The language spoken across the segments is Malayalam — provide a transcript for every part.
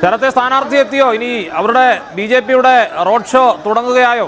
ശരത്തെ സ്ഥാനാർത്ഥി എത്തിയോ ഇനി അവരുടെ ബി ജെ പിയുടെ റോഡ് ഷോ തുടങ്ങുകയായോ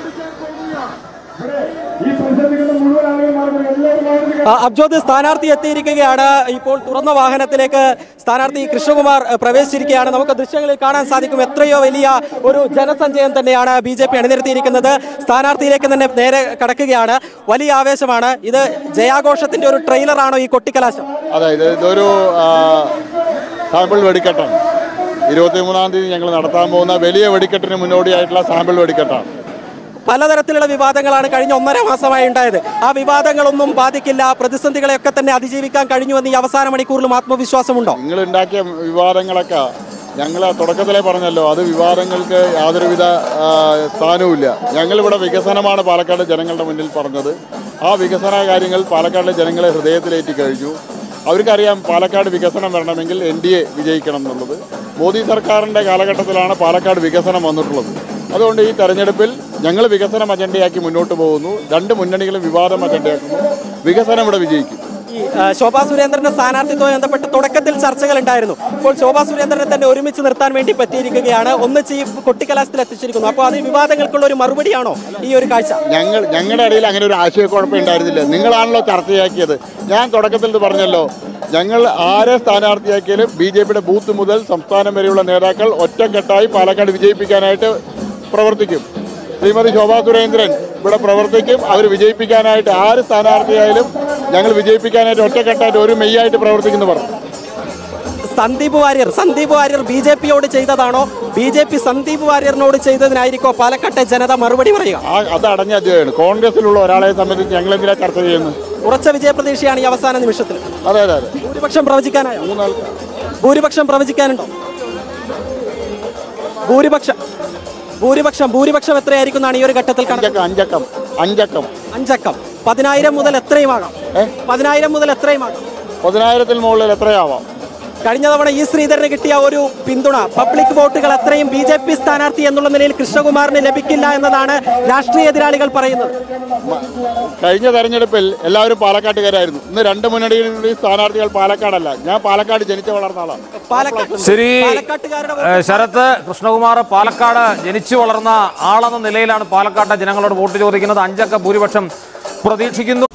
ഈ പ്രതിസന്ധികളുടെ മുഴുവൻ ആളുകൾ എല്ലാവരും ആ, അബ്ജോദ് സ്ഥാനാർത്ഥി എത്തിയിരിക്കുകയാണ് ഇപ്പോൾ തുറന്ന വാഹനത്തിലേക്ക് സ്ഥാനാർത്ഥി കൃഷ്ണകുമാർ അഹ്, പ്രവേശിച്ചിരിക്കുകയാണ് നമുക്ക് ദൃശ്യങ്ങളിൽ കാണാൻ സാധിക്കും എത്രയോ വലിയ ഒരു ജനസഞ്ചയം തന്നെയാണ് ബി ജെ പി അണിനിരത്തിയിരിക്കുന്നത് സ്ഥാനാർത്ഥിയിലേക്ക് തന്നെ നേരെ കടക്കുകയാണ് വലിയ ആവേശമാണ് ഇത് ജയാഘോഷത്തിന്റെ ഒരു ട്രെയിലറാണോ ഈ കൊട്ടിക്കലാശം അതായത് ഇതൊരു ആ, സാമ്പിൾ വെടിക്കെട്ടാണ് ഇരുപത്തിമൂന്നാം തീയതി ഞങ്ങൾ നടത്താൻ പോകുന്ന വലിയ വെടിക്കെട്ടിന് മുന്നോടിയായിട്ടുള്ള സാമ്പിൾ വെടിക്കെട്ടാണ് പലതരത്തിലുള്ള വിവാദങ്ങളാണ് കഴിഞ്ഞ ഒന്നര മാസമായി ഉണ്ടായത് ആ വിവാദങ്ങളൊന്നും ബാധിക്കില്ല പ്രതിസന്ധികളെയൊക്കെ തന്നെ അതിജീവിക്കാൻ കഴിഞ്ഞുവെന്ന് ഈ അവസാന മണിക്കൂറിലും ആത്മവിശ്വാസമുണ്ടോ നിങ്ങൾ ഉണ്ടാക്കിയ വിവാദങ്ങളൊക്കെ ഞങ്ങൾ തുടക്കത്തിലേ പറഞ്ഞല്ലോ അത് വിവാദങ്ങൾക്ക് യാതൊരുവിധ ആ, സ്ഥാനവുമില്ല ഞങ്ങളിവിടെ വികസനമാണ് പാലക്കാട് ജനങ്ങളുടെ മുന്നിൽ പറഞ്ഞത് ആ വികസന കാര്യങ്ങൾ പാലക്കാടിലെ ജനങ്ങളെ ഹൃദയത്തിലേറ്റി കഴിഞ്ഞു അവർക്കറിയാം പാലക്കാട് വികസനം വരണമെങ്കിൽ എൻ ഡി എ വിജയിക്കണം എന്നുള്ളത് മോദി സർക്കാരിൻ്റെ കാലഘട്ടത്തിലാണ് പാലക്കാട് വികസനം വന്നിട്ടുള്ളത് അതുകൊണ്ട് ഈ തെരഞ്ഞെടുപ്പിൽ ഞങ്ങൾ വികസനം അജണ്ടയാക്കി മുന്നോട്ട് പോകുന്നു രണ്ട് മുന്നണികളും വിവാദം അജണ്ടയാക്കുന്നു വികസനം ഇവിടെ വിജയിക്കും ഈ ആ, ശോഭാ സുരേന്ദ്രന്റെ സ്ഥാനാർത്ഥിത്വവുമായി ബന്ധപ്പെട്ട് തുടക്കത്തിൽ ചർച്ചകൾ ഉണ്ടായിരുന്നു ഇപ്പോൾ ശോഭാ സുരേന്ദ്രനെ തന്നെ ഒരുമിച്ച് നിർത്താൻ വേണ്ടി പറ്റിയിരിക്കുകയാണ് ഒന്നിച്ച് ഈ കൊട്ടിക്കലാശത്തിൽ എത്തിച്ചിരിക്കുന്നു അപ്പോൾ അത് ഈ വിവാദങ്ങൾക്കുള്ള ഒരു മറുപടിയാണോ ഈ ഒരു കാഴ്ച ഞങ്ങൾ ഞങ്ങളുടെ ഇടയിൽ അങ്ങനെ ഒരു ആശയക്കുഴപ്പം ഉണ്ടായിരുന്നില്ല നിങ്ങളാണല്ലോ ചർച്ചയാക്കിയത് ഞാൻ തുടക്കത്തിൽ ഇത് പറഞ്ഞല്ലോ ഞങ്ങൾ ആരെ സ്ഥാനാർത്ഥിയാക്കിയാലും ബി ജെ പിയുടെ ബൂത്ത് മുതൽ സംസ്ഥാനം വരെയുള്ള നേതാക്കൾ ഒറ്റക്കെട്ടായി പാലക്കാട് വിജയിപ്പിക്കാനായിട്ട് പ്രവർത്തിക്കും ശ്രീമതി ശോഭാ സുരേന്ദ്രൻ ഇവിടെ പ്രവർത്തിക്കും അവർ വിജയിപ്പിക്കാനായിട്ട് ആര് സ്ഥാനാർത്ഥിയായാലും ഞങ്ങൾ വിജയിപ്പിക്കാനായിട്ട് ഒറ്റക്കെട്ടായിട്ട് ഒരു മെയ്യായിട്ട് പ്രവർത്തിക്കുന്നു പറഞ്ഞു സന്ദീപ് വാര്യർ സന്ദീപ് വാര്യർ ബി ജെ പിയോട് ചെയ്തതാണോ ബി ജെ പി സന്ദീപ് വാര്യറിനോട് ചെയ്തതിനായിരിക്കോ പാലക്കാട്ടെ ജനത മറുപടി പറയുക ആ അത് അടഞ്ഞ അധ്യായമാണ് കോൺഗ്രസിലുള്ള ഒരാളെ സംബന്ധിച്ച് ഞങ്ങൾ എന്തിനാ ചർച്ച ചെയ്യുന്നത് ഉറച്ച വിജയപ്രതീക്ഷയാണ് ഈ അവസാന നിമിഷത്തിൽ അതെ അതെ അതെ ഭൂരിപക്ഷം പ്രവചിക്കാനായോ മൂന്നാൾക്ക് ഭൂരിപക്ഷം പ്രവചിക്കാനുണ്ടോ ഭൂരിപക്ഷം ഭൂരിപക്ഷം ഭൂരിപക്ഷം എത്രയായിരിക്കും എന്നാണ് ഈ ഒരു ഘട്ടത്തിൽ കണക്ക് അഞ്ചക്കം അഞ്ചക്കം അഞ്ചക്കം അഞ്ചക്കം പതിനായിരം മുതൽ എത്രയും ആകാം ഏ? പതിനായിരം മുതൽ എത്രയും ആകാം പതിനായിരത്തിൽ മുകളിൽ എത്രയാവാം കഴിഞ്ഞ തവണ ഈ ശ്രീധരന് കിട്ടിയ ഒരു പിന്തുണ പബ്ലിക് വോട്ടുകൾ അത്രയും ബി ജെ പി സ്ഥാനാർത്ഥി എന്നുള്ള നിലയിൽ കൃഷ്ണകുമാറിന് ലഭിക്കില്ല എന്നതാണ് രാഷ്ട്രീയ എതിരാളികൾ പറയുന്നത് മ- കഴിഞ്ഞ തെരഞ്ഞെടുപ്പിൽ എല്ലാവരും പാലക്കാട്ടുകാരായിരുന്നു ഇന്ന് രണ്ട് മുന്നണികളുടെയും സ്ഥാനാർത്ഥികൾ പാലക്കാടല്ല ഞാൻ പാലക്കാട് ജനിച്ചു വളർന്ന ആളാണ് പാലക്കാട് ശരി പാലക്കാട്ടുകാരുടെ ഏ, ശരത്ത് കൃഷ്ണകുമാർ പാലക്കാട് ജനിച്ചു വളർന്ന ആളെന്ന നിലയിലാണ് പാലക്കാട്ടെ ജനങ്ങളോട് വോട്ട് ചോദിക്കുന്നത് അഞ്ചക്ക ഭൂരിപക്ഷം പ്രതീക്ഷിക്കുന്നു